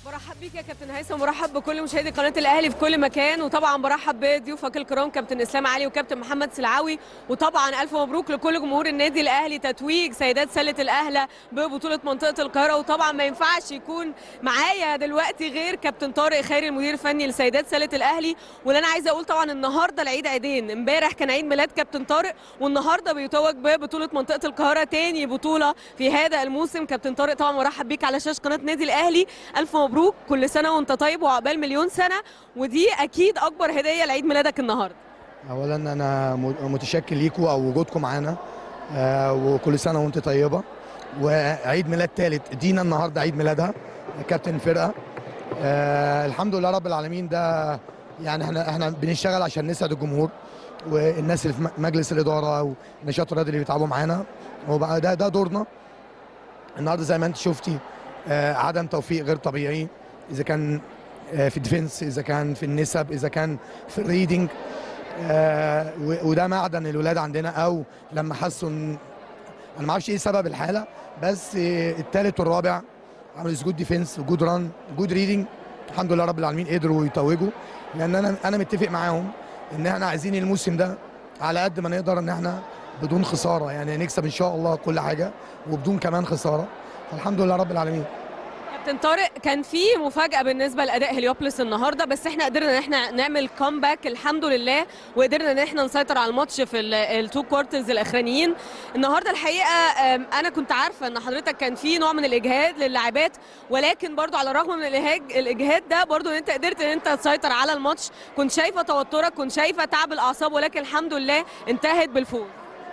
برحب بيك يا كابتن هيثم برحب بكل مشاهدي قناه الاهلي في كل مكان وطبعا برحب بضيوفك الكرام كابتن اسلام علي وكابتن محمد سلعاوي وطبعا الف مبروك لكل جمهور النادي الاهلي تتويج سيدات سله الاهلى ببطوله منطقه القاهره وطبعا ما ينفعش يكون معايا دلوقتي غير كابتن طارق خيري المدير الفني لسيدات سله الاهلي واللي انا عايزه اقول طبعا النهارده العيد عيدين امبارح كان عيد ميلاد كابتن طارق والنهارده بيتوج ببطوله منطقه القاهره تاني بطوله في هذا الموسم كابتن طارق طبعا مرحب بيك على شاشه قناه نادي الاهلي الف مبروك كل سنه وانت طيب وعقبال مليون سنه ودي اكيد اكبر هديه لعيد ميلادك النهارده اولا انا م- متشكر ليكم او وجودكم معانا آه، وكل سنه وانت طيبه وعيد ميلاد ثالث دينا النهارده عيد ميلادها كابتن فرقه آه، الحمد لله رب العالمين ده يعني احنا احنا بنشتغل عشان نسعد الجمهور والناس اللي في م- مجلس الاداره والنشاط الرياضي اللي بيتعبوا معانا وبقى ده ده دورنا النهارده زي ما انت شفتي آه، عدم توفيق غير طبيعي اذا كان آه، في الديفنس اذا كان في النسب اذا كان في الريدنج آه، و- وده معدن الولاد عندنا او لما حسوا ان انا ما اعرفش ايه سبب الحاله بس آه، الثالث والرابع عملوا جود ديفنس وجود ران جود ريدنج الحمد لله رب العالمين قدروا يتوجوا لان انا انا متفق معاهم ان احنا عايزين الموسم ده على قد ما نقدر ان احنا بدون خساره يعني نكسب ان شاء الله كل حاجه وبدون كمان خساره فالحمد لله رب العالمين كابتن طارق كان في مفاجاه بالنسبه لاداء هليوبلس النهارده بس احنا قدرنا ان احنا نعمل كومباك الحمد لله وقدرنا ان احنا نسيطر على الماتش في التو كوارترز الاخرانيين النهارده الحقيقه أم، انا كنت عارفه ان حضرتك كان في نوع من الاجهاد للاعبات ولكن برضو على الرغم من الإجهاد, الاجهاد ده برضو ان انت قدرت ان انت تسيطر على الماتش كنت شايفه توترك كنت شايفه تعب الاعصاب ولكن الحمد لله انتهت بالفوز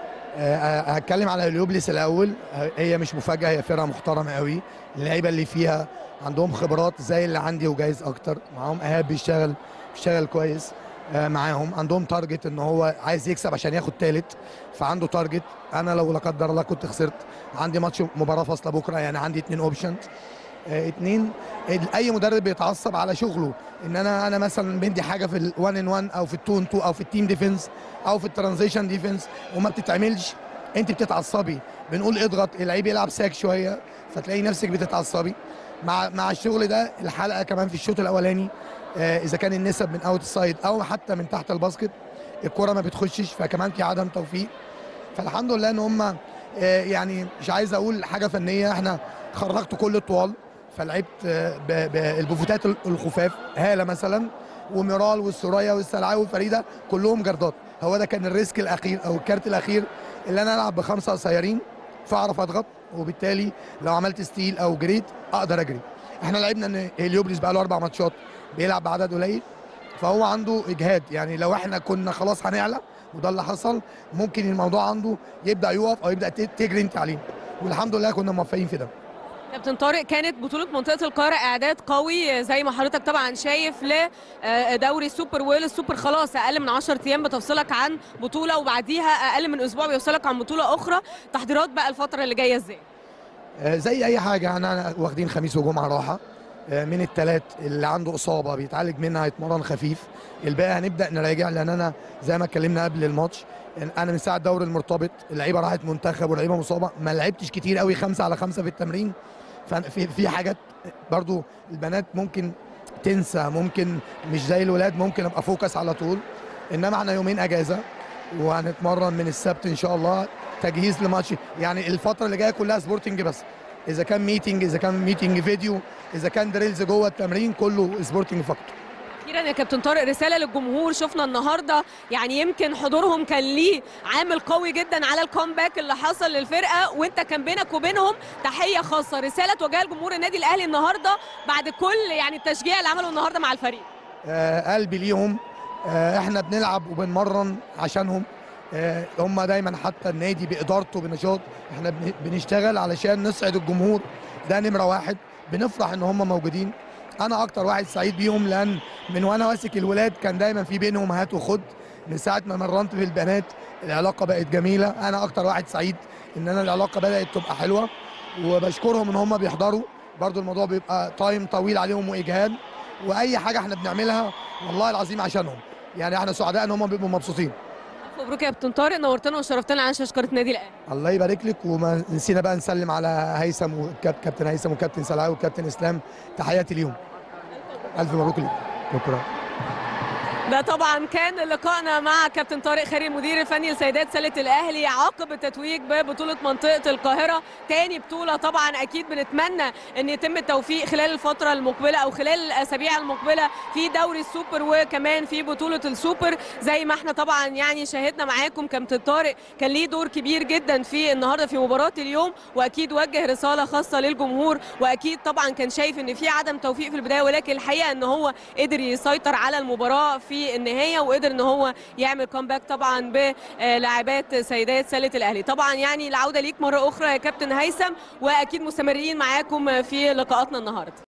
آه، هتكلم على اليوبلس الاول آه، هي مش مفاجاه هي فرقه محترمه قوي اللعيبه اللي فيها عندهم خبرات زي اللي عندي وجايز اكتر معاهم ايهاب بيشتغل بيشتغل كويس آه، معاهم عندهم تارجت ان هو عايز يكسب عشان ياخد تالت فعنده تارجت انا لو لا قدر الله كنت خسرت عندي ماتش مباراه فاصله بكره يعني عندي اتنين اوبشنز آه، اتنين ال- اي مدرب بيتعصب على شغله ان انا انا مثلا بدي حاجه في ال1 ان 1 او في ال2 ان 2 او في التيم ديفنس او في الترانزيشن ديفنس وما بتتعملش انت بتتعصبي بنقول اضغط اللعيب يلعب ساك شويه فتلاقي نفسك بتتعصبي مع مع الشغل ده الحلقه كمان في الشوط الاولاني آه، اذا كان النسب من اوت سايد او حتى من تحت الباسكت الكره ما بتخشش فكمان في عدم توفيق فالحمد لله ان هم آه، يعني مش عايز اقول حاجه فنيه احنا خرجت كل الطوال فلعبت آه، ب- بالبوفوتات الخفاف هاله مثلا وميرال والسوريا والسلعاوي وفريده كلهم جردات هو ده كان الريسك الاخير او الكارت الاخير اللي انا العب بخمسه قصيرين فاعرف اضغط وبالتالي لو عملت ستيل او جريد اقدر اجري احنا لعبنا ان هليوبلس بقى له اربع ماتشات بيلعب بعدد قليل فهو عنده اجهاد يعني لو احنا كنا خلاص هنعلى وده اللي حصل ممكن الموضوع عنده يبدا يقف او يبدا ت- تجري انت عليه والحمد لله كنا موفقين في ده كابتن طارق كانت بطولة منطقة القاهرة إعداد قوي زي ما حضرتك طبعا شايف لدوري السوبر ويل السوبر خلاص أقل من 10 أيام بتفصلك عن بطولة وبعديها أقل من أسبوع بيوصلك عن بطولة أخرى تحضيرات بقى الفترة اللي جاية إزاي؟ آه، زي اي حاجه يعني انا واخدين خميس وجمعه راحه آه، من الثلاث اللي عنده اصابه بيتعالج منها يتمرن خفيف الباقي هنبدا نراجع لان انا زي ما اتكلمنا قبل الماتش إن انا من ساعه الدوري المرتبط اللعيبه راحت منتخب واللعيبه مصابه ما لعبتش كتير قوي خمسة على خمسة في التمرين ففي في حاجات برضو البنات ممكن تنسى ممكن مش زي الولاد ممكن ابقى فوكس على طول انما احنا يومين اجازه وهنتمرن من السبت ان شاء الله تجهيز لماتش يعني الفتره اللي جايه كلها سبورتنج بس اذا كان ميتنج اذا كان ميتنج فيديو اذا كان دريلز جوه التمرين كله سبورتنج فقط أخيرا يا كابتن طارق رسالة للجمهور شفنا النهاردة يعني يمكن حضورهم كان ليه عامل قوي جدا على الكومباك اللي حصل للفرقة وأنت كان بينك وبينهم تحية خاصة رسالة توجهها لجمهور النادي الأهلي النهاردة بعد كل يعني التشجيع اللي عمله النهاردة مع الفريق آه قلبي ليهم آه احنا بنلعب وبنمرن عشانهم آه هم دايما حتى النادي بادارته بنشاط احنا بن- بنشتغل علشان نسعد الجمهور ده نمره واحد بنفرح ان هم موجودين انا اكتر واحد سعيد بيهم لان من وانا ماسك الولاد كان دايما في بينهم هات وخد من ساعه ما مرنت في البنات العلاقه بقت جميله انا اكتر واحد سعيد ان انا العلاقه بدات تبقى حلوه وبشكرهم ان هم بيحضروا برضو الموضوع بيبقى تايم طويل عليهم واجهاد واي حاجه احنا بنعملها والله العظيم عشانهم يعني احنا سعداء ان هم بيبقوا مبسوطين مبروك يا كابتن طارق نورتنا وشرفتنا على شاشه قناه النادي الاهلي الله يبارك لك وما نسينا بقى نسلم على هيثم وكابتن هيثم وكابتن سلعاوي وكابتن اسلام تحياتي ليهم الف مبروك ليهم شكرا ده طبعا كان لقائنا مع كابتن طارق خيري المدير الفني لسيدات سله الاهلي عقب التتويج ببطوله منطقه القاهره تاني بطوله طبعا اكيد بنتمنى ان يتم التوفيق خلال الفتره المقبله او خلال الاسابيع المقبله في دوري السوبر وكمان في بطوله السوبر زي ما احنا طبعا يعني شاهدنا معاكم كابتن طارق كان ليه دور كبير جدا في النهارده في مباراه اليوم واكيد وجه رساله خاصه للجمهور واكيد طبعا كان شايف ان في عدم توفيق في البدايه ولكن الحقيقه ان هو قدر يسيطر على المباراه في النهايه وقدر ان هو يعمل كومباك طبعا بلاعبات سيدات سله الاهلي طبعا يعني العوده ليك مره اخرى يا كابتن هيثم واكيد مستمرين معاكم في لقاءاتنا النهارده